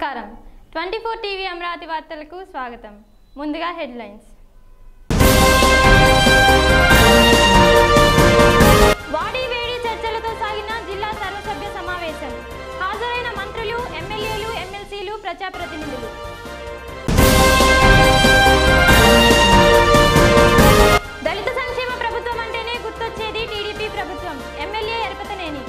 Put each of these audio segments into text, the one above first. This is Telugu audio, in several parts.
నమస్కారం ట్వంటీ ఫోర్ టీవీ అమరావతి వార్తలకు స్వాగతం ముందుగా హెడ్లైన్స్ వాడి వేడి చర్చలతో సాగిన జిల్లా సర్వసభ్య సమావేశం హాజరైన మంత్రులు ఎమ్మెల్యేలు ఎమ్మెల్సీలు ప్రజాప్రతినిధులు దళిత సంక్షేమ ప్రభుత్వం అంటేనే గుర్తొచ్చేది టీడీపీ ప్రభుత్వం ఎమ్మెల్యే ఎరపతనేని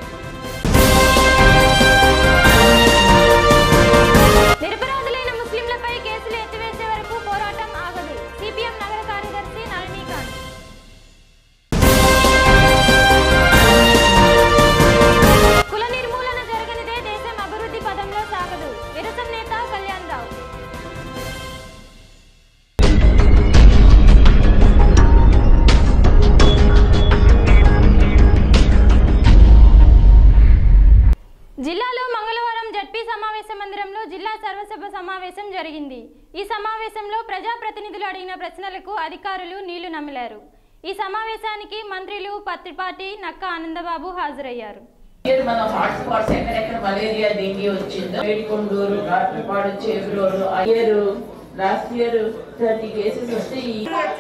నిరపరాధులైన ముస్లింలపై కేసులు ఎత్తివేసే వరకు పోరాటం ఆగదు సిపిఎం నగర కార్యదర్శి నళినీకాంత్ కుల నిర్మూలన జరగనిదే దేశం అభివృద్ధి పదంలో సాగదు నిరసన నేత కళ్యాణ్ రావు జిల్లాలో మంగళవారం జడ్పీ సమావేశ మందిరంలో జిల్లా సర్వసభ సమావేశం జరిగింది ఈ సమావేశంలో ప్రజాప్రతినిధులు అడిగిన ప్రశ్నలకు అధికారులు నీళ్లు నమిలారు ఈ సమావేశానికి మంత్రులు పత్రిపాటి నక్క ఆనందబాబు హాజరయ్యారు ఇయర్ మనం హాట్ స్పాట్స్ ఎక్కడెక్కడ మలేరియా డెంగీ వచ్చిందో Vedikonduru Ratlapadu Chebrolu year last year thirty cases వస్తే ఈ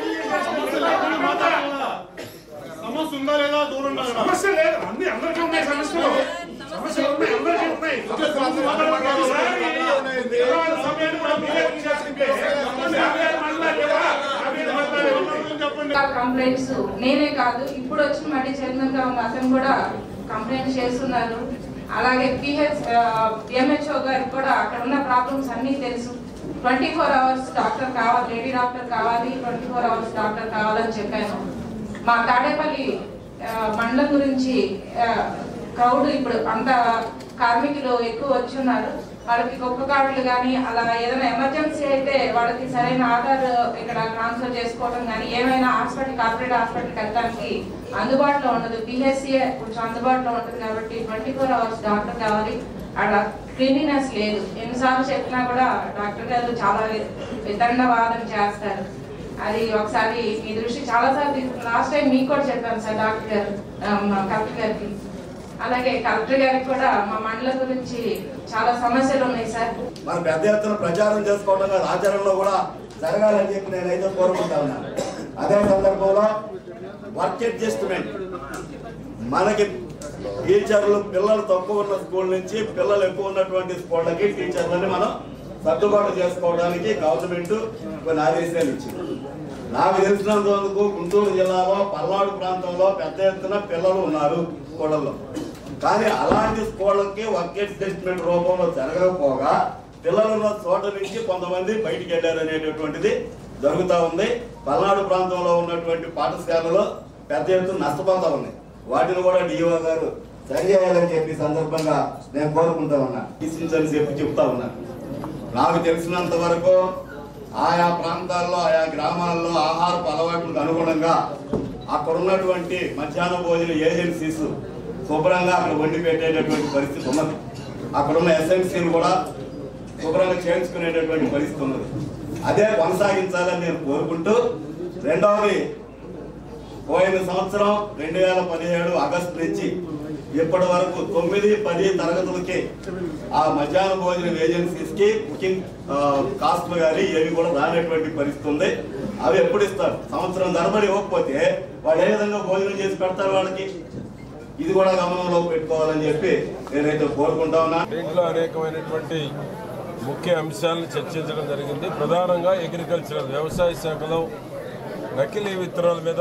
సమస్య ఉందా లేదా దూరం ఉందా కదా? సమస్య లేదు అన్ని అందరికీ ఉన్నాయి సమస్యలు సమస్యలు ఉన్నాయి అందరికీ ఉన్నాయి సమస్యలు మాట్లాడుతున్నారు సార్. ఇవాళ సమయాన్ని కూడా మీరే ఇచ్చేస్తుంటే యాభై ఐదు మండలాలు కదా, యాభై ఐదు మండలాలు ఏమన్నా చెప్పండి కంప్లైంట్స్ నేనే కాదు ఇప్పుడు వచ్చిన మళ్ళీ చైర్మన్ గా ఉన్న అతను కూడా కంప్లైంట్ చేస్తున్నారు అలాగే పిహెచ్ పిఎంహెచ్ఓ గారికి కూడా అక్కడ ఉన్న ప్రాబ్లమ్స్ అన్నీ తెలుసు ట్వంటీ ఫోర్ అవర్స్ డాక్టర్ కావాలి లేడీ డాక్టర్ కావాలి ట్వంటీ ఫోర్ అవర్స్ డాక్టర్ కావాలని చెప్పాను మా తాడేపల్లి ఆ, మండలం గురించి క్రౌడ్ ఇప్పుడు అంత కార్మికులు ఎక్కువ వచ్చి ఉన్నారు వాళ్ళకి గొప్ప కార్డులు కానీ అలా ఏదైనా ఎమర్జెన్సీ అయితే వాళ్ళకి సరైన ఆధార్ ఇక్కడ ట్రాన్స్ఫర్ చేసుకోవడం కానీ ఏమైనా హాస్పిటల్ కార్పొరేట్ హాస్పిటల్కి వెళ్ళడానికి అందుబాటులో ఉండదు పిహెచ్సిఏ కొంచెం అందుబాటులో ఉంటుంది కాబట్టి ట్వంటీ ఫోర్ అవర్స్ డాక్టర్ కావాలి అక్కడ క్లీనినెస్ లేదు ఎన్నిసార్లు చెప్పినా కూడా డాక్టర్ గారు చాలా వితండవాదం చేస్తారు అది ఒకసారి మీ దృష్టి చాలా సార్లు లాస్ట్ టైం మీకు కూడా చెప్పాను సార్ డాక్టర్ గారు ఆ, మా కలెక్టర్ గారికి అలాగే కలెక్టర్ గారికి కూడా మా మండలం గురించి చాలా సమస్యలు ఉన్నాయి సార్ మన పెద్ద ఎత్తున ప్రచారం చేసుకోవడం కాదు ఆచరణలో కూడా జరగాలని చెప్పి నేనైతే కోరుకుంటా ఉన్నాను అదే సందర్భంలో వర్క్ అడ్జస్ట్మెంట్ మనకి టీచర్లు పిల్లలు తక్కువ ఉన్న స్కూల్ నుంచి పిల్లలు ఎక్కువ ఉన్నటువంటి స్కూళ్ళకి టీచర్లని మనం సర్దుబాటు చేసుకోవడానికి గవర్నమెంట్ కొన్ని ఆదేశాలు ఇచ్చింది నాకు తెలిసినంత వరకు గుంటూరు జిల్లాలో పల్నాడు ప్రాంతంలో పెద్ద ఎత్తున పిల్లలు ఉన్నారు స్కూళ్ళల్లో కానీ అలాంటి స్కూళ్ళకి వర్క్ అడ్జస్ట్మెంట్ రూపంలో జరగకపోగా పిల్లలు ఉన్న చోట నుంచి కొంతమంది బయటికి వెళ్ళారు అనేటటువంటిది జరుగుతూ ఉంది పల్నాడు ప్రాంతంలో ఉన్నటువంటి పాఠశాలలో పెద్ద ఎత్తున నష్టపోతా ఉన్నాయి వాటిని కూడా డిఓ గారు సరి చేయాలని చెప్పి ఈ సందర్భంగా నేను కోరుకుంటా ఉన్నా తీసించని చెప్పి చెప్తా ఉన్నాను నాకు తెలిసినంత వరకు ఆయా ప్రాంతాల్లో ఆయా గ్రామాల్లో ఆహారపు అలవాట్లకు అనుగుణంగా అక్కడ ఉన్నటువంటి మధ్యాహ్న భోజన ఏజెన్సీస్ శుభ్రంగా అక్కడ వండి పెట్టేటటువంటి పరిస్థితి ఉన్నది అక్కడ ఉన్న ఎస్ఎంసీలు కూడా శుభ్రంగా చేర్చుకునేటటువంటి పరిస్థితి ఉన్నది అదే కొనసాగించాలని నేను కోరుకుంటూ రెండవది పోయిన సంవత్సరం రెండు వేల పదిహేడు ఆగస్టు నుంచి ఇప్పటి వరకు తొమ్మిది పది తరగతులకి ఆ మధ్యాహ్న భోజనం ఏజెన్సీస్ కి బుకింగ్ కాస్ట్లు కానీ ఏవి కూడా రానటువంటి పరిస్థితి ఉంది అవి ఎప్పుడు ఇస్తారు సంవత్సరం తరబడి ఇవ్వకపోతే వాళ్ళు ఏ విధంగా భోజనం చేసి పెడతారు వాళ్ళకి ఇది కూడా గమనంలో పెట్టుకోవాలని చెప్పి నేనైతే కోరుకుంటా ఉన్నా దీంట్లో అనేకమైనటువంటి ముఖ్య అంశాలను చర్చించడం జరిగింది ప్రధానంగా అగ్రికల్చరల్ వ్యవసాయ శాఖలో నకిలీ విత్తనాల మీద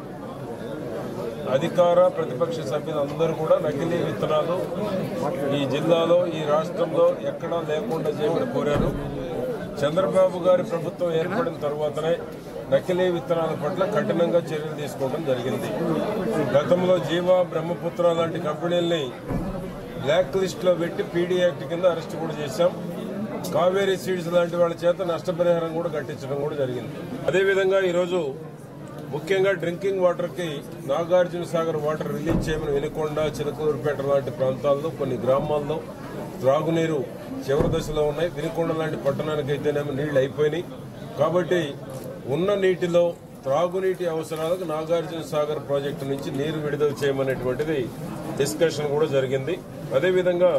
అధికార ప్రతిపక్ష సభ్యులు అందరూ కూడా నకిలీ విత్తనాలు ఈ జిల్లాలో ఈ రాష్ట్రంలో ఎక్కడా లేకుండా చేయమని కోరారు చంద్రబాబు గారి ప్రభుత్వం ఏర్పడిన తర్వాతనే నకిలీ విత్తనాల పట్ల కఠినంగా చర్యలు తీసుకోవడం జరిగింది గతంలో జీవా బ్రహ్మపుత్ర లాంటి కంపెనీల్ని బ్లాక్ లిస్ట్ లో పెట్టి పీడీ యాక్ట్ కింద అరెస్ట్ కూడా చేశాం కావేరీ సీడ్స్ లాంటి వాళ్ళ చేత నష్టపరిహారం కూడా కట్టించడం కూడా జరిగింది అదేవిధంగా ఈరోజు ముఖ్యంగా డ్రింకింగ్ వాటర్ కి నాగార్జున సాగర్ వాటర్ రిలీజ్ చేయమని వినుకొండ చిలకలూరుపేట లాంటి ప్రాంతాల్లో కొన్ని గ్రామాల్లో త్రాగునీరు చివరి దశలో ఉన్నాయి వినుకొండ లాంటి పట్టణానికి అయితేనేమో నీళ్లు అయిపోయినాయి కాబట్టి ఉన్న నీటిలో త్రాగునీటి అవసరాలకు నాగార్జున సాగర్ ప్రాజెక్టు నుంచి నీరు విడుదల చేయమనేటువంటిది డిస్కషన్ కూడా జరిగింది అదేవిధంగా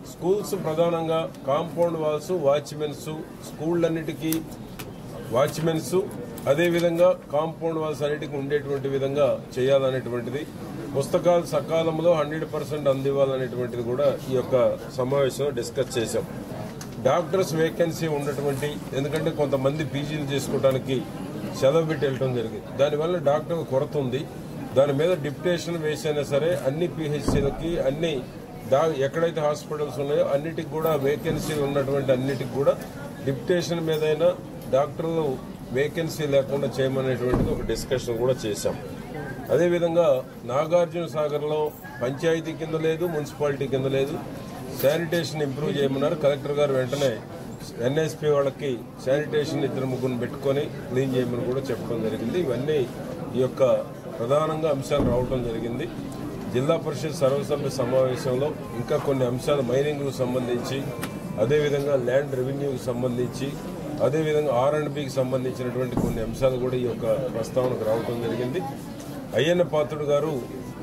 స్కూల్స్ ప్రధానంగా కాంపౌండ్ వాల్స్ వాచ్మెన్స్ స్కూళ్ళన్నిటికీ వాచ్మెన్స్ అదేవిధంగా కాంపౌండ్ వాల్స్ అన్నిటికీ ఉండేటువంటి విధంగా చేయాలనేటువంటిది పుస్తకాలు సకాలంలో హండ్రెడ్ పర్సెంట్ అందివ్వాలనేటువంటిది కూడా ఈ యొక్క సమావేశంలో డిస్కస్ చేశాం డాక్టర్స్ వేకెన్సీ ఉన్నటువంటి ఎందుకంటే కొంతమంది పీజీలు చేసుకోవడానికి సెలవు పెట్టి వెళ్ళడం జరిగింది దానివల్ల డాక్టర్ కొరత ఉంది దాని మీద డిప్యుటేషన్ వేసైనా సరే అన్ని పిహెచ్సీలకి అన్ని డా ఎక్కడైతే హాస్పిటల్స్ ఉన్నాయో అన్నిటికి కూడా వేకెన్సీ ఉన్నటువంటి అన్నిటికి కూడా డిప్యుటేషన్ మీదైనా డాక్టర్లు వేకెన్సీ లేకుండా చేయమనేటువంటిది ఒక డిస్కషన్ కూడా చేశాం అదేవిధంగా నాగార్జున సాగర్లో పంచాయతీ కింద లేదు మున్సిపాలిటీ కింద లేదు శానిటేషన్ ఇంప్రూవ్ చేయమన్నారు కలెక్టర్ గారు వెంటనే ఎన్ఎస్పీ వాళ్ళకి శానిటేషన్ ఇద్దరు ముగ్గురు పెట్టుకొని క్లీన్ చేయమని కూడా చెప్పడం జరిగింది ఇవన్నీ ఈ యొక్క ప్రధానంగా అంశాలు రావడం జరిగింది జిల్లా పరిషత్ సర్వసభ్య సమావేశంలో ఇంకా కొన్ని అంశాలు మైనింగ్కు సంబంధించి అదేవిధంగా ల్యాండ్ రెవెన్యూకి సంబంధించి అదేవిధంగా ఆర్ అండ్ బికి సంబంధించినటువంటి కొన్ని అంశాలు కూడా ఈ యొక్క ప్రస్తావనకు రావడం జరిగింది అయ్యన్న పాత్రుడు గారు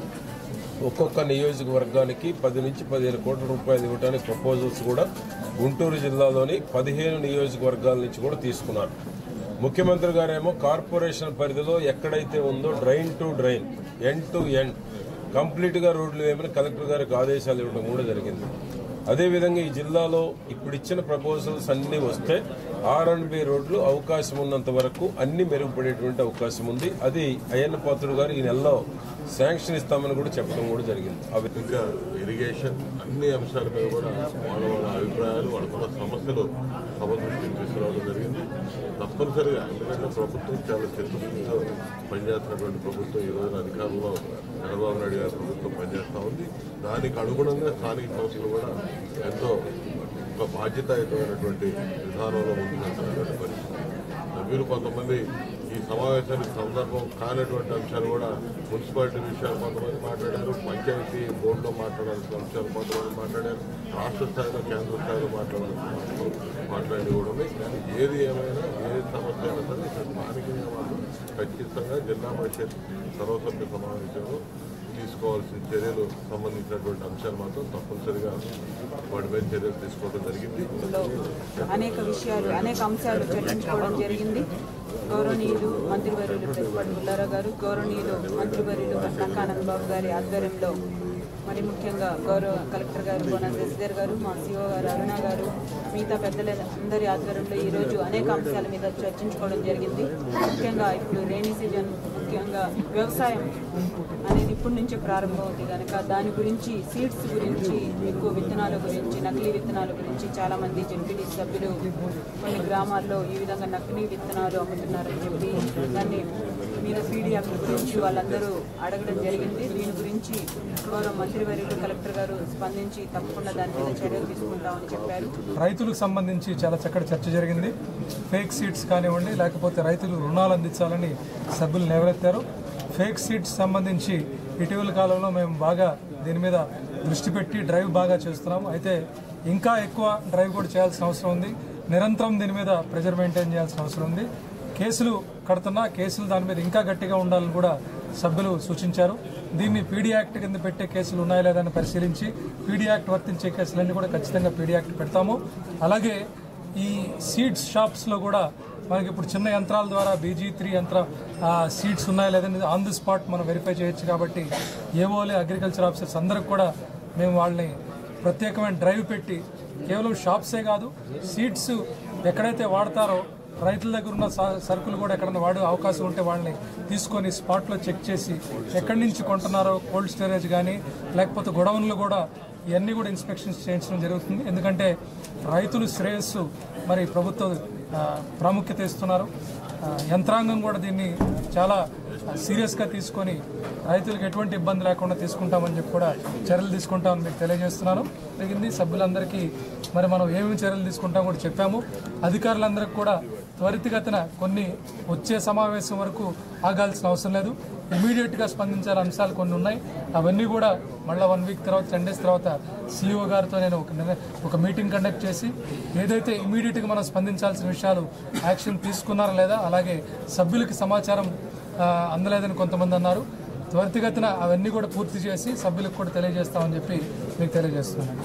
ఒక్కొక్క నియోజకవర్గానికి పది నుంచి పదిహేను కోట్ల రూపాయలు ఇవ్వడానికి ప్రపోజల్స్ కూడా గుంటూరు జిల్లాలోని పదిహేను నియోజకవర్గాల నుంచి కూడా తీసుకున్నారు ముఖ్యమంత్రి గారేమో కార్పొరేషన్ పరిధిలో ఎక్కడైతే ఉందో drain to drain end to end complete గా రోడ్లు వేయమని కలెక్టర్ గారికి ఆదేశాలు ఇవ్వడం కూడా జరిగింది అదేవిధంగా ఈ జిల్లాలో ఇప్పుడు ఇచ్చిన ప్రపోజల్స్ అన్ని వస్తే ఆర్ అండ్ బి రోడ్లు అవకాశం ఉన్నంత వరకు అన్ని మెరుగుపడేటువంటి అవకాశం ఉంది అది అయ్యన్న పాత్రుడు గారు ఈ నెలలో శాంక్షన్ ఇస్తామని కూడా చెప్పడం కూడా జరిగింది అవి ఇంకా ఇరిగేషన్ అన్ని అంశాల మీద కూడా వాళ్ళ వాళ్ళ అభిప్రాయాలు వాళ్ళకున్న సమస్యలు సభ దృష్టికి తీసుకురావడం జరిగింది తప్పనిసరిగా ఎందుకంటే ప్రభుత్వం చాలా చిత్తశుద్ధితో పనిచేస్తున్నటువంటి ప్రభుత్వం ఈ రోజున అధికారంలో చంద్రబాబు నాయుడు గారి ప్రభుత్వం పనిచేస్తూ ఉంది దానికి అనుగుణంగా స్థానిక సంస్థలు కూడా ఎంతో ఒక బాధ్యతాయుతమైనటువంటి విధానంలో ముందుకెళ్తున్నటువంటి పరిస్థితి సభ్యులు కొంతమంది ఈ సమావేశానికి సందర్భం కానటువంటి అంశాలు కూడా మున్సిపాలిటీ విషయాలు కొంతమంది మాట్లాడారు పంచాయతీ బోర్డులో మాట్లాడాల్సిన అంశాలు కొంతమంది మాట్లాడారు రాష్ట్ర స్థాయిలో కేంద్ర స్థాయిలో మాట్లాడాల్సిన అంశాలు మాట్లాడి కూడా ఉన్నాయి కానీ ఏది ఏమైనా ఏ సమస్య అయినా సరే ఇక్కడ స్థానికంగా మాత్రం ఖచ్చితంగా జిల్లా పరిషత్ సర్వసభ్య సమావేశంలో తీసుకోవాల్సిన చర్యలు సంబంధించినటువంటి అంశాలు మాత్రం తప్పనిసరిగా వాటి మీద చర్యలు తీసుకోవడం జరిగింది లో అనేక విషయాలు అనేక అంశాలు చర్చించుకోవడం జరిగింది గౌరవనీయులు మంత్రివర్యులు పెద్దపాటి బుల్లారావు గారు గౌరవనీయులు మంత్రివర్యులు నక్కానంద్ బాబు గారి ఆధ్వర్యంలో మరి ముఖ్యంగా గౌరవ కలెక్టర్ గారు బోనా శశిధర్ గారు మా సిఓ గారు అరుణ గారు మిగతా పెద్దల అందరి ఆధ్వర్యంలో ఈరోజు అనేక అంశాల మీద చర్చించుకోవడం జరిగింది ముఖ్యంగా ఇప్పుడు రైనీ సీజన్ ముఖ్యంగా వ్యవసాయం అనేది ఇప్పటి నుంచే ప్రారంభమవుతుంది కనుక దాని గురించి సీడ్స్ గురించి ఎక్కువ విత్తనాల గురించి నకిలీ విత్తనాల గురించి చాలా మంది జడ్పీటీ సభ్యులు కొన్ని గ్రామాల్లో ఈ విధంగా నకిలీ విత్తనాలు అమ్ముతున్నారని చెప్పి దాన్ని మీద పీడిఎఫ్ గురించి వాళ్ళందరూ అడగడం జరిగింది దీని గురించి గౌరవ మంత్రివర్యులు కలెక్టర్ గారు స్పందించి తప్పకుండా దాని మీద చర్యలు తీసుకుంటామని చెప్పారు రైతులకు సంబంధించి చాలా చక్కటి చర్చ జరిగింది ఫేక్ సీడ్స్ కానివ్వండి లేకపోతే రైతులు రుణాలు అందించాలని సభ్యులు లేవనెత్తారు ఫేక్ సీడ్స్ సంబంధించి ఇటీవల కాలంలో మేము బాగా దీని మీద దృష్టి పెట్టి డ్రైవ్ బాగా చేస్తున్నాం అయితే ఇంకా ఎక్కువ డ్రైవ్ కూడా చేయాల్సిన అవసరం ఉంది నిరంతరం దీని మీద ప్రెజర్ మెయింటైన్ చేయాల్సిన అవసరం ఉంది కేసులు కడుతున్నా కేసులు దాని మీద ఇంకా గట్టిగా ఉండాలని కూడా సభ్యులు సూచించారు దీన్ని పీడీ యాక్ట్ కింద పెట్టే కేసులు ఉన్నాయా లేదని పరిశీలించి పీడీ యాక్ట్ వర్తించే కేసులన్నీ కూడా ఖచ్చితంగా పీడీ యాక్ట్ పెడతాము అలాగే ఈ సీడ్స్ షాప్స్లో కూడా మనకి ఇప్పుడు చిన్న యంత్రాల ద్వారా బీజీ త్రీ యంత్ర సీడ్స్ ఉన్నాయా లేదని ఆన్ ది స్పాట్ మనం వెరిఫై చేయొచ్చు కాబట్టి ఏవోలే అగ్రికల్చర్ ఆఫీసర్స్ అందరికి కూడా మేము వాళ్ళని ప్రత్యేకమైన డ్రైవ్ పెట్టి కేవలం షాప్సే కాదు సీడ్స్ ఎక్కడైతే వాడతారో రైతుల దగ్గర ఉన్న స- సరుకులు కూడా ఎక్కడైనా వాడే అవకాశం ఉంటే వాళ్ళని తీసుకొని స్పాట్లో చెక్ చేసి ఎక్కడి నుంచి కొంటున్నారో కోల్డ్ స్టోరేజ్ కానీ లేకపోతే గొడవన్లు కూడా ఇవన్నీ కూడా ఇన్స్పెక్షన్స్ చేయించడం జరుగుతుంది ఎందుకంటే రైతులు శ్రేయస్సు మరి ప్రభుత్వం ఆ, ప్రాముఖ్యత ఇస్తున్నారు ఆ, యంత్రాంగం కూడా దీన్ని చాలా సీరియస్గా తీసుకొని రైతులకు ఎటువంటి ఇబ్బంది లేకుండా తీసుకుంటామని చెప్పి కూడా చర్యలు తీసుకుంటామని మీకు తెలియజేస్తున్నాను జరిగింది సభ్యులందరికీ మరి మనం ఏమేమి చర్యలు తీసుకుంటాం కూడా చెప్పాము అధికారులందరికీ కూడా త్వరితగతిన కొన్ని వచ్చే సమావేశం వరకు ఆగాల్సిన అవసరం లేదు ఇమీడియట్ గా స్పందించాల అంశాలు కొన్ని ఉన్నాయి అవన్నీ కూడా మళ్ళీ వన్ వీక్ తర్వాత టెన్ డేస్ తర్వాత సీఈఓ గారితో నేను ఒక నిర్ణ- ఒక మీటింగ్ కండక్ట్ చేసి ఏదైతే ఇమీడియట్ గా మనం స్పందించాల్సిన విషయాలు యాక్షన్ తీసుకున్నారా లేదా అలాగే సభ్యులకి సమాచారం ఆ, అందలేదని కొంతమంది అన్నారు త్వరితగతిన అవన్నీ కూడా పూర్తి చేసి సభ్యులకు కూడా తెలియజేస్తామని చెప్పి మీకు తెలియజేస్తున్నాను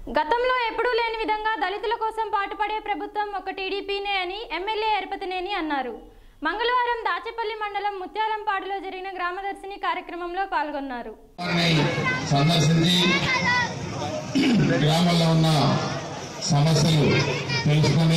గతంలో ఎప్పుడూ లేని విధంగా దళితుల కోసం పాటుపడే ప్రభుత్వం ఒక టీడీపీనే అని ఎమ్మెల్యే ఎరపతినేని అన్నారు మంగళవారం దాచేపల్లి మండలం ముత్యాలంపాడులో జరిగిన గ్రామదర్శిని కార్యక్రమంలో పాల్గొన్నారు సందర్శించి గ్రామంలో ఉన్న సమస్యలు తెలుసుకొని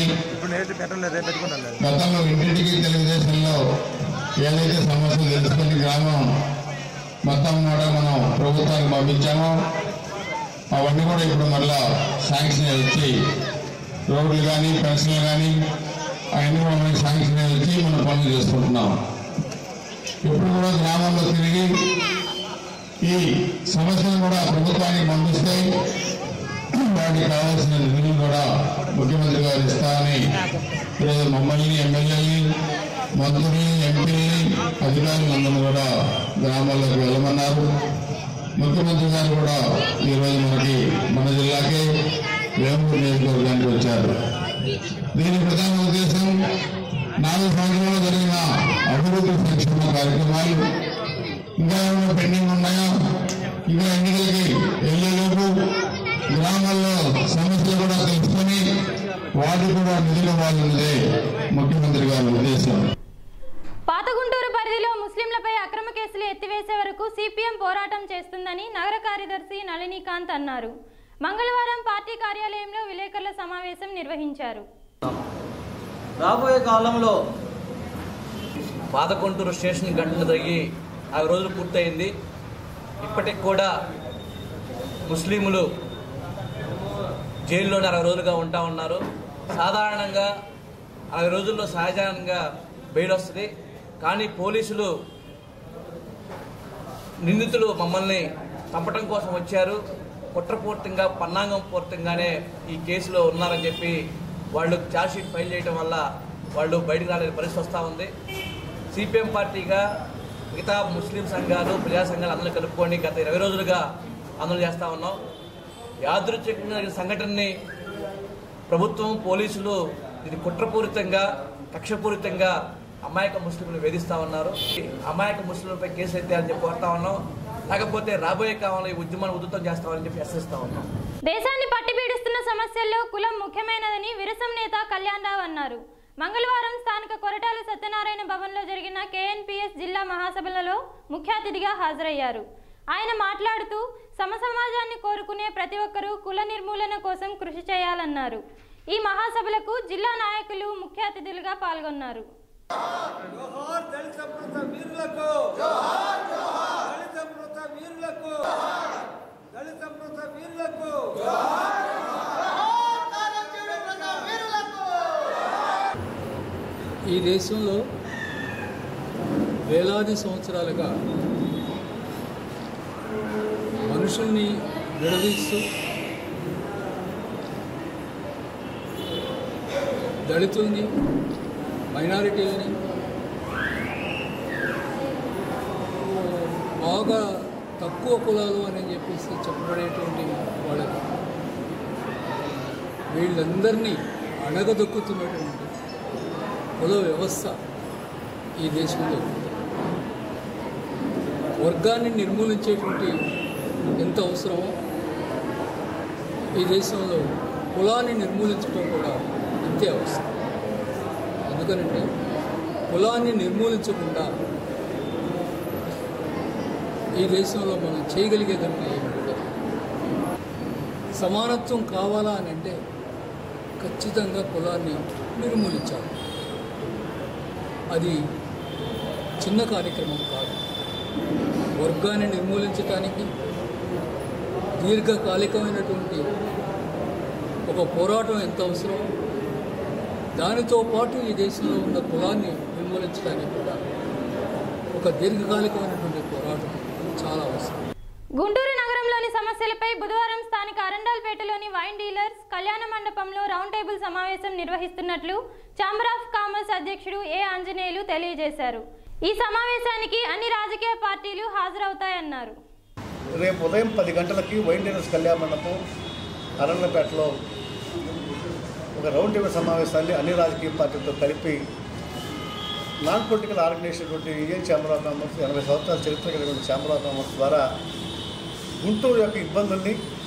గతంలో ఇంటింటికి తెలుగుదేశంలో ఏదైతే సమస్యలు తెలుసుకొని గ్రామం మొత్తం కూడా మనం ప్రభుత్వానికి పంపించామో అవన్నీ కూడా ఇప్పుడు మళ్ళా శాంక్షన్ అయి వచ్చి రోడ్లు కానీ పెన్షన్లు కానీ అవన్నీ కూడా మనకి శాంక్షన్ అయి వచ్చి మనం పనులు చేసుకుంటున్నాం ఇప్పుడు కూడా గ్రామంలో తిరిగి ఈ సమస్యను కూడా ప్రభుత్వానికి పంపిస్తే వాటికి కావాల్సిన నిధులు కూడా ముఖ్యమంత్రి గారు ఇస్తారని ఈరోజు మమ్మల్ని ఎమ్మెల్యేని మంత్రుల్ని ఎంపీని అధికారులందరూ కూడా గ్రామాల్లోకి వెళ్ళమన్నారు ముఖ్యమంత్రి గారు కూడా ఈరోజు మనకి మన జిల్లాకే వేమూరు నియోజకవర్గానికి వచ్చారు దీని ప్రధాన ఉద్దేశం నాలుగు సంవత్సరాలు జరిగిన అభివృద్ధి సంక్షేమ కార్యక్రమాలు ఇంకా ఏమైనా పెండింగ్ ఉన్నాయా ఇంకా ఎన్నికలకి వెళ్ళేలోపు గ్రామాల్లో సమస్యలు కూడా తెలుసుకొని వాటికి కూడా నిధులు ఇవ్వాలన్నదే ముఖ్యమంత్రి గారి ఉద్దేశం పాత గుంటూరు పరిధిలో ముస్లింలపై అక్రమ కేసులు ఎత్తివేసే వరకు సిపిఎం పోరాటం చేస్తుందని నగర కార్యదర్శి నళినీకాంత్ అన్నారు మంగళవారం పార్టీ కార్యాలయంలో విలేకరుల సమావేశం నిర్వహించారు రాబోయే కాలంలో పాతకొంటూరు స్టేషన్ ఘటన జరిగి అరవై రోజులు పూర్తయింది ఇప్పటికి కూడా ముస్లింలు జైల్లోనే అరవై రోజులుగా ఉంటా ఉన్నారు సాధారణంగా అరవై రోజుల్లో సహజంగా బెయిల్ వస్తుంది కానీ పోలీసులు నిందితులు మమ్మల్ని చంపటం కోసం వచ్చారు కుట్రపూర్తంగా పన్నాంగం పూర్తంగానే ఈ కేసులో ఉన్నారని చెప్పి వాళ్ళు ఛార్జ్షీట్ ఫైల్ చేయడం వల్ల వాళ్ళు బయటకు రాలేని పరిస్థితి వస్తూ ఉంది సిపిఎం పార్టీగా మిగతా ముస్లిం సంఘాలు ప్రజా సంఘాలు అందరూ కలుపుకొని గత ఇరవై రోజులుగా ఆందోళన చేస్తూ ఉన్నాం యాదృచ్ఛికంగా జరిగిన సంఘటనని ప్రభుత్వం పోలీసులు ఇది కుట్రపూరితంగా కక్షపూరితంగా అమాయక ముస్లింలు వేధిస్తూ ఉన్నారు ఈ అమాయక ముస్లింలపై కేసు అయితే అని చెప్పి కోరుతా ఉన్నాం లేకపోతే రాబోయే కాలంలో ఈ ఉద్యమాన్ని ఉధృతం చేస్తామని చెప్పి హెచ్చరిస్తా ఉన్నాం దేశాన్ని పట్టిపీడిస్తున్న సమస్యల్లో కులం ముఖ్యమైనదని విరసం నేత కళ్యాణ్ రావు అన్నారు మంగళవారం స్థానిక కొరటాల సత్యనారాయణ భవన్లో జరిగిన కేఎన్పిఎస్ జిల్లా మహాసభలలో ముఖ్య అతిథిగా హాజరయ్యారు ఆయన మాట్లాడుతూ సమసమాజాన్ని కోరుకునే ప్రతి ఒక్కరూ కుల నిర్మూలన కోసం కృషి చేయాలన్నారు ఈ మహాసభలకు జిల్లా నాయకులు ముఖ్య అతిథులుగా పాల్గొన్నారు ఈ దేశంలో వేలాది సంవత్సరాలుగా మనుషుల్ని విడదీస్తూ దళితుల్ని మైనారిటీలని బాగా తక్కువ కులాలు అని చెప్పేసి చెప్పబడేటువంటి వాళ్ళకి వీళ్ళందరినీ అణగదొక్కుతున్నటువంటి కుల వ్యవస్థ ఈ దేశంలో వర్గాన్ని నిర్మూలించేటువంటి ఎంత అవసరమో ఈ దేశంలో కులాన్ని నిర్మూలించడం కూడా అంతే అవసరం ఎందుకనంటే కులాన్ని నిర్మూలించకుండా ఈ దేశంలో మనం చేయగలిగేదంటే ఏమి ఉండదు సమానత్వం కావాలా అని అంటే ఖచ్చితంగా కులాన్ని నిర్మూలించాలి అది చిన్న కార్యక్రమం కాదు వర్గాన్ని నిర్మూలించడానికి దీర్ఘకాలికమైనటువంటి ఒక పోరాటం ఎంత అవసరం దానితో పాటు ఈ దేశంలో ఉన్న కులాన్ని నిర్మూలించడానికి కూడా ఒక దీర్ఘకాలికమైనటువంటి పోరాటం చాలా అవసరం గుంటూరు నగరంలోని సమస్యలపై బుధవారం స్థానిక అరండాల్పేటలోని వైన్ డీలర్స్ కళ్యాణ మండపంలో రౌండ్ టేబుల్ సమావేశం నిర్వహిస్తున్నట్లు ఛాంబర్ ఆఫ్ కామర్స్ అధ్యక్షుడు ఏ ఆంజనేయులు తెలియజేశారు ఈ సమావేశానికి అన్ని రాజకీయ పార్టీలు హాజరవుతాయన్నారు రేపు ఉదయం పది గంటలకి వైన్ డీలర్స్ కళ్యాణ మండపం అరణ్యపేటలో ఒక రౌండ్ టేబుల్ సమావేశాన్ని అన్ని రాజకీయ పార్టీలతో కలిపి non political organisation Indian chamber of commerce ఎనభై సంవత్సరాల చరిత్ర కలిగిన ఛాంబర్ ఆఫ్ కామర్స్ ద్వారా గుంటూరు యొక్క ఇబ్బందుల్ని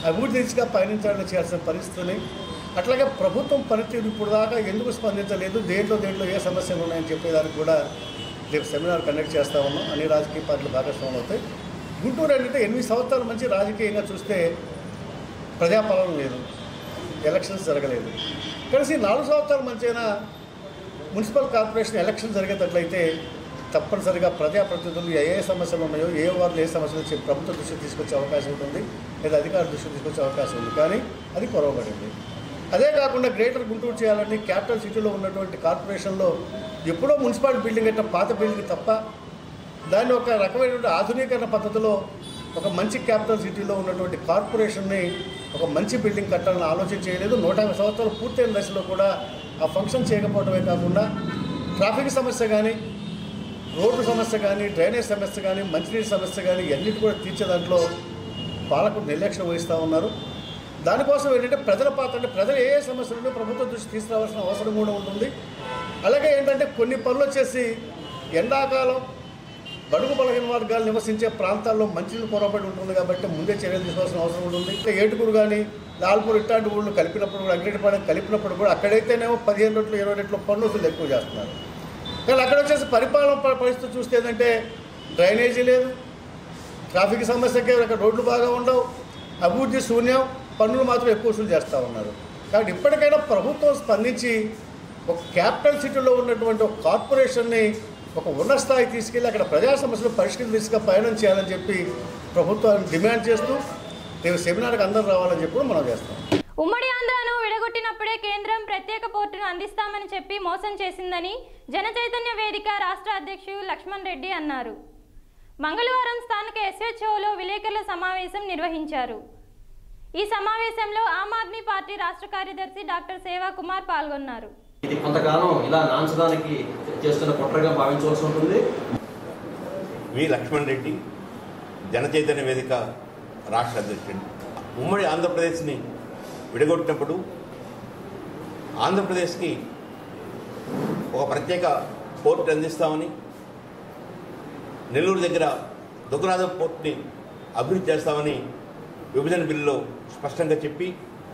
అభివృద్ధి దిశగా పయనించాలని చేయాల్సిన పరిస్థితిని అట్లాగే ప్రభుత్వం పనితీరు ఇప్పుడు దాకా ఎందుకు స్పందించలేదు దేంట్లో దేంట్లో ఏ సమస్యలు ఉన్నాయని చెప్పేదానికి కూడా రేపు సెమినార్ కండక్ట్ చేస్తా ఉన్నాం అన్ని రాజకీయ పార్టీలు భాగస్వాములు అవుతాయి గుంటూరు ఏంటంటే ఎనిమిది సంవత్సరాల నుంచి రాజకీయంగా చూస్తే ప్రజాపాలన లేదు ఎలక్షన్స్ జరగలేదు కలిసి నాలుగు సంవత్సరాల మంచైనా మున్సిపల్ కార్పొరేషన్ ఎలక్షన్ జరిగేటట్లయితే తప్పనిసరిగా ప్రజాప్రతినిధులు ఏ ఏ సమస్యలు ఉన్నాయో ఏ వార్డులు ఏ సమస్యలు వచ్చి ప్రభుత్వ దృష్టికి తీసుకొచ్చే అవకాశం ఉంటుంది లేదా అధికారుల దృష్టికి తీసుకొచ్చే అవకాశం ఉంది కానీ అది కొరవబడింది అదే కాకుండా గ్రేటర్ గుంటూరు చేయాలని క్యాపిటల్ సిటీలో ఉన్నటువంటి కార్పొరేషన్లో ఎప్పుడో మున్సిపాలిటీ బిల్డింగ్ అంటే పాత బిల్డింగ్ తప్ప దాన్ని ఒక రకమైనటువంటి ఆధునీకరణ పద్ధతిలో ఒక మంచి క్యాపిటల్ సిటీలో ఉన్నటువంటి కార్పొరేషన్ని ఒక మంచి బిల్డింగ్ కట్టాలని ఆలోచన చేయలేదు నూట యాభై సంవత్సరాలు పూర్తయిన దశలో కూడా ఆ ఫంక్షన్ చేయకపోవడమే కాకుండా ట్రాఫిక్ సమస్య కానీ రోడ్డు సమస్య కానీ డ్రైనేజ్ సమస్య కానీ మంచినీటి సమస్య కానీ ఇవన్నిటి కూడా తీర్చే దాంట్లో పాలకుడు నిర్లక్ష్యం వహిస్తూ ఉన్నారు దానికోసం ఏంటంటే ప్రజల పాత్ర అంటే ప్రజలు ఏ ఏ సమస్యలను ప్రభుత్వం దృష్టి తీసుకురావాల్సిన అవసరం కూడా ఉంటుంది అలాగే ఏంటంటే కొన్ని పనులు వచ్చేసి ఎండాకాలం బడుగు బలహీన వర్గాలు నివసించే ప్రాంతాల్లో మంచినీళ్ళు పొరపడి ఉంటుంది కాబట్టి ముందే చర్యలు తీసుకోవాల్సిన అవసరం ఉంటుంది ఇట్లా ఏటుకురు కానీ లాల్పూర్ ఇట్లాంటి ఊళ్ళు కలిపినప్పుడు కూడా అంగడిపాలెం కలిపినప్పుడు కూడా అక్కడైతేనేమో పదిహేను రెట్లు ఇరవై రెట్లు పన్ను వసూలు ఎక్కువ చేస్తున్నారు కానీ అక్కడ వచ్చేసి పరిపాలన ప- పరిస్థితి చూస్తే ఏంటంటే డ్రైనేజీ లేదు ట్రాఫిక్ సమస్యకి అక్కడ రోడ్లు బాగా ఉండవు అభివృద్ధి శూన్యం పన్నులు మాత్రం ఎక్కువ వసూలు చేస్తూ ఉన్నారు కాబట్టి ఇప్పటికైనా ప్రభుత్వం స్పందించి ఒక క్యాపిటల్ సిటీలో ఉన్నటువంటి ఒక కార్పొరేషన్ని ఒక ఉన్నత స్థాయికి తీసుకెళ్ళి అక్కడ ప్రజా సమస్యలు పరిష్కరణ దిశగా పయనం చేయాలని చెప్పి ప్రభుత్వాన్ని డిమాండ్ చేస్తూ రేపు సెమినార్కి అందరూ రావాలని చెప్పి కూడా మనం చేస్తాం ఉమ్మడి ఆంధ్రాను విడగొట్టినప్పుడే కేంద్రం ప్రత్యేక పోర్టును అందిస్తామని చెప్పి మోసం చేసిందని జన చైతన్య వేదిక రాష్ట్ర అధ్యక్షుడు లక్ష్మణ్ రెడ్డి అన్నారు మంగళవారం స్థానిక ఎస్హెచ్ఓలో విలేకరుల సమావేశం నిర్వహించారు ఈ సమావేశంలో ఆమ్ ఆద్మీ పార్టీ రాష్ట్ర కార్యదర్శి డాక్టర్ సేవా కుమార్ పాల్గొన్నారు ఇది కొంతకాలం ఇలా నాంచడానికి చేస్తున్న కుట్రగా భావించవలసి ఉంటుంది వి లక్ష్మణ్ రెడ్డి జనచైతన్య వేదిక రాష్ట్ర అధ్యక్షుడు ఉమ్మడి ఆంధ్రప్రదేశ్ని విడగొట్టినప్పుడు ఆంధ్రప్రదేశ్కి ఒక ప్రత్యేక పోర్ట్ అందిస్తామని నెల్లూరు దగ్గర దుగ్గరాజం పోర్ట్ని అభివృద్ధి చేస్తామని విభజన బిల్లులో స్పష్టంగా చెప్పి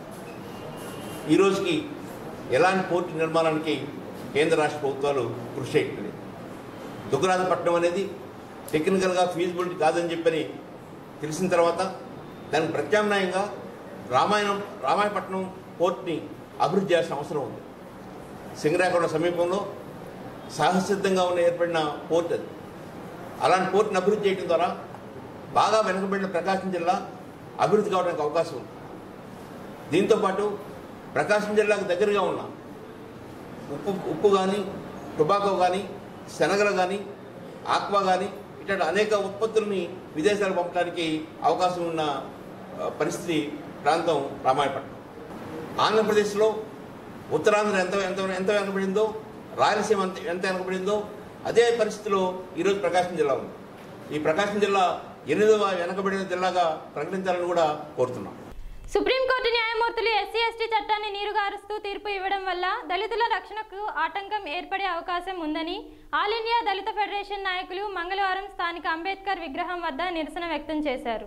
ఈ రోజుకి ఎలాంటి పోర్టు నిర్మాణానికి కేంద్ర రాష్ట్ర ప్రభుత్వాలు కృషి చేయట్లేదు దుగ్గరాజపట్నం అనేది టెక్నికల్గా ఫీజిబిలిటీ కాదని చెప్పని తెలిసిన తర్వాత దానికి ప్రత్యామ్నాయంగా రామాయణం రామాయపట్నం పోర్ట్ని అభివృద్ధి చేయాల్సిన అవసరం ఉంది సింగరాకొండ సమీపంలో సాహసిద్ధంగా ఉన్న ఏర్పడిన పోర్ట్ అది అలాంటి పోర్ట్ని అభివృద్ధి చేయడం ద్వారా బాగా వెనుకబడిన ప్రకాశం జిల్లా అభివృద్ధి కావడానికి అవకాశం ఉంది దీంతోపాటు ప్రకాశం జిల్లాకు దగ్గరగా ఉన్న ఉప్పు ఉప్పు కానీ టొబాకో కానీ శనగలు కానీ ఆక్వా కానీ ఇట్లాంటి అనేక ఉత్పత్తుల్ని విదేశాలకు పంపడానికి అవకాశం ఉన్న ఆ, పరిస్థితి ప్రాంతం రామాయపట్నం ఆంధ్రప్రదేశ్లో ఉత్తరాంధ్ర ఎంత ఎంత ఎంత వెనకబడిందో రాయలసీమ ఎంత ఎంత వెనకబడిందో అదే పరిస్థితిలో ఈరోజు ప్రకాశం జిల్లా ఉంది ఈ ప్రకాశం జిల్లా ఎనిమిదవ వెనకబడిన జిల్లాగా ప్రకటించాలని కూడా కోరుతున్నాం సుప్రీంకోర్టు న్యాయమూర్తులు ఎస్సీ ఎస్టీ చట్టాన్ని నీరుగారుస్తూ తీర్పు ఇవ్వడం వల్ల దళితుల రక్షణకు ఆటంకం ఏర్పడే అవకాశం ఉందని ఆల్ ఇండియా దళిత ఫెడరేషన్ నాయకులు మంగళవారం స్థానిక అంబేద్కర్ విగ్రహం వద్ద నిరసన వ్యక్తం చేశారు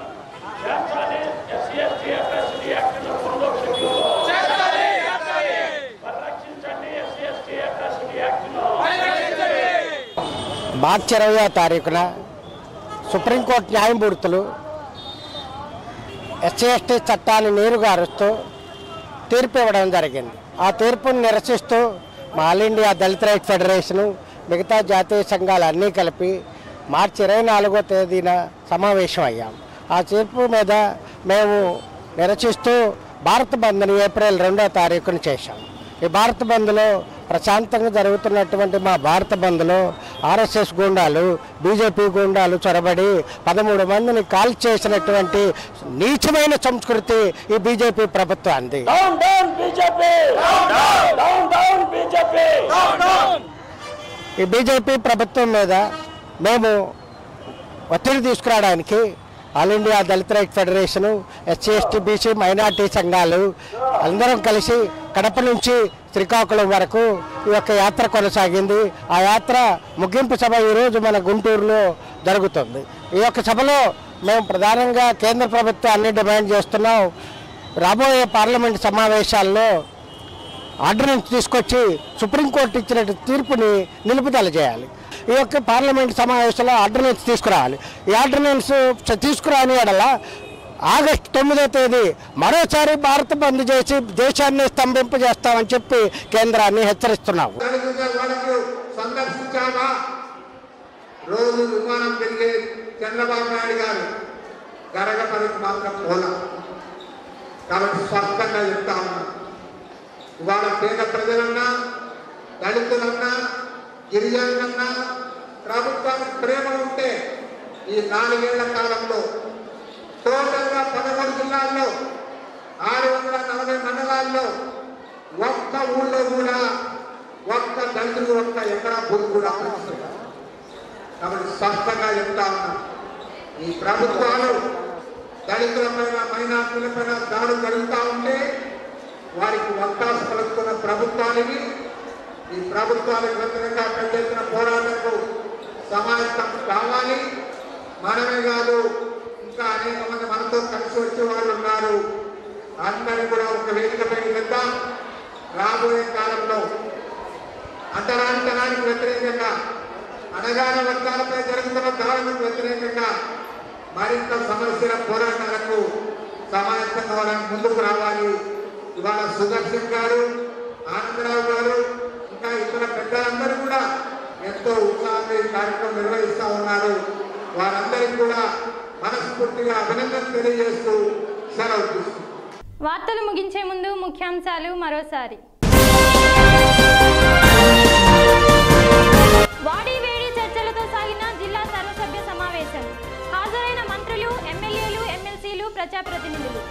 మార్చి ఇరవయో తారీఖున సుప్రీంకోర్టు న్యాయమూర్తులు ఎస్సీ ఎస్టీ చట్టాన్ని నీరుగారుస్తూ తీర్పు ఇవ్వడం జరిగింది ఆ తీర్పును నిరసిస్తూ మా all India Dalit right federation మిగతా జాతీయ సంఘాలు అన్నీ కలిపి మార్చి ఇరవై నాలుగో తేదీన సమావేశం అయ్యాం ఆ తీర్పు మీద మేము నిరసిస్తూ భారత బంద్ని ఏప్రిల్ రెండో తారీఖున చేశాం ఈ భారత బంద్లో ప్రశాంతంగా జరుగుతున్నటువంటి మా భారత బంద్లో ఆర్ఎస్ఎస్ గుండాలు బీజేపీ గుండాలు చొరబడి పదమూడు మందిని కాల్ చేసినటువంటి నీచమైన సంస్కృతి ఈ బీజేపీ ప్రభుత్వాన్ని ఈ బీజేపీ ప్రభుత్వం మీద మేము ఒత్తిడి తీసుకురావడానికి all India Dalit right federation SC ST BC minority సంఘాలు అందరం కలిసి కడప నుంచి శ్రీకాకుళం వరకు ఈ యొక్క యాత్ర కొనసాగింది ఆ యాత్ర ముగింపు సభ ఈరోజు మన గుంటూరులో జరుగుతుంది ఈ యొక్క సభలో మేము ప్రధానంగా కేంద్ర ప్రభుత్వాన్ని డిమాండ్ చేస్తున్నాం రాబోయే పార్లమెంట్ సమావేశాల్లో ఆర్డినెన్స్ తీసుకొచ్చి సుప్రీంకోర్టు ఇచ్చిన తీర్పుని నిలుపుదల చేయాలి ఈ యొక్క పార్లమెంట్ సమావేశంలో ఆర్డినెన్స్ తీసుకురావాలి ఈ ఆర్డినెన్స్ తీసుకురాని ఎడల ఆగస్టు తొమ్మిదో తేదీ మరోసారి భారత్ బంద్ చేసి దేశాన్ని స్తంభింపజేస్తామని చెప్పి కేంద్రాన్ని హెచ్చరిస్తున్నాము వాళ్ళకు సందర్శించామా రోజు విమానం తిరిగే చంద్రబాబు నాయుడు గారు గరగ పనికి మాత్రం పోలా కాబట్టి స్పష్టంగా చెప్తా ఉన్నా ఇవాళ పేద ప్రజలన్నా దళితులన్నా గిరిజనులన్నా ప్రభుత్వానికి ప్రేమ ఉంటే ఈ నాలుగేళ్ల కాలంలో టోటల్గా పదకొండు జిల్లాల్లో ఆరు వందల నలభై మండలాల్లో ఒక్క ఊళ్ళో కూడా ఒక్క దళితులు ఒక్క ఎకరా భూమి కూడా అమర్చలేదు. కాబట్టి స్పష్టంగా చెప్తా ఉన్నా ఈ ప్రభుత్వాలు దళితుల పైన మైనార్టీల పైన దాడులు జరుగుతూ ఉంటే వారికి వక్తాసు పలుకుతున్న ప్రభుత్వానికి ఈ ప్రభుత్వాలకు వ్యతిరేకంగా పెద్దెత్తిన పోరాటంకు సమాయత్తం కావాలి మనమే కాదు ఇంకా అనేక మంది మనతో కలిసి వచ్చే వాళ్ళు ఉన్నారు అందరినీ కూడా ఒక వేదికపై తెద్దాం రాబోయే కాలంలో అంతరాంతరానికి వ్యతిరేకంగా అనగాన వర్గాలపై జరుగుతున్న దాడులకు వ్యతిరేకంగా మరింత సమస్యల పోరాటాలకు సమాయత్తం కావాలని ముందుకు రావాలి ఇవాళ సుదర్శన్ గారు ఆనందరావు గారు ఇంకా ఇతర పెద్దలందరూ కూడా ఎంతో ఉత్సాహంగా ఈ కార్యక్రమం నిర్వహిస్తూ ఉన్నారు వారందరికీ కూడా మనస్ఫూర్తిగా అభినందన తెలియజేస్తూ సెలవు తీసుకుంటున్నాను. వార్తలు ముగించే ముందు ముఖ్యాంశాలు మరోసారి వాడి వేడి చర్చలతో సాగిన జిల్లా సర్వసభ్య సమావేశం హాజరైన మంత్రులు ఎమ్మెల్యేలు ఎమ్మెల్సీలు ప్రజాప్రతినిధులు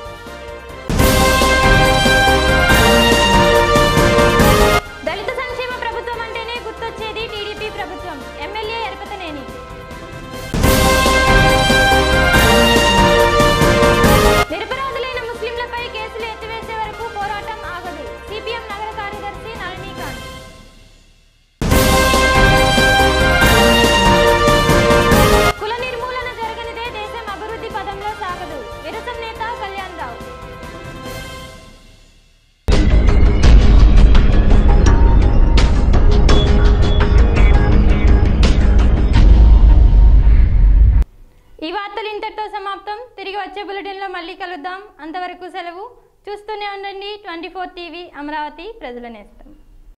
దళిత సంక్షేమ ప్రభుత్వం అంటేనే గుర్తొచ్చేది టీడీపీ ప్రభుత్వం ఎమ్మెల్యే ఎరపతనేని నిరపరాధులైన ముస్లింలపై కేసులు ఎత్తివేసే వరకు పోరాటం ఆగదు సిపిఎం నగర కార్యదర్శి నళినీకాంత్ కుల నిర్మూలన జరగనిదే దేశం అభివృద్ధి పదంలో సాగదు విరసం నేత కళ్యాణ్ రావు ఈ వార్తలు ఇంతటితో సమాప్తం తిరిగి వచ్చే బులెటిన్లో మళ్ళీ కలుద్దాం అంతవరకు సెలవు చూస్తూనే ఉండండి ట్వంటీ ఫోర్ టీవీ అమరావతి ప్రజల నేస్తం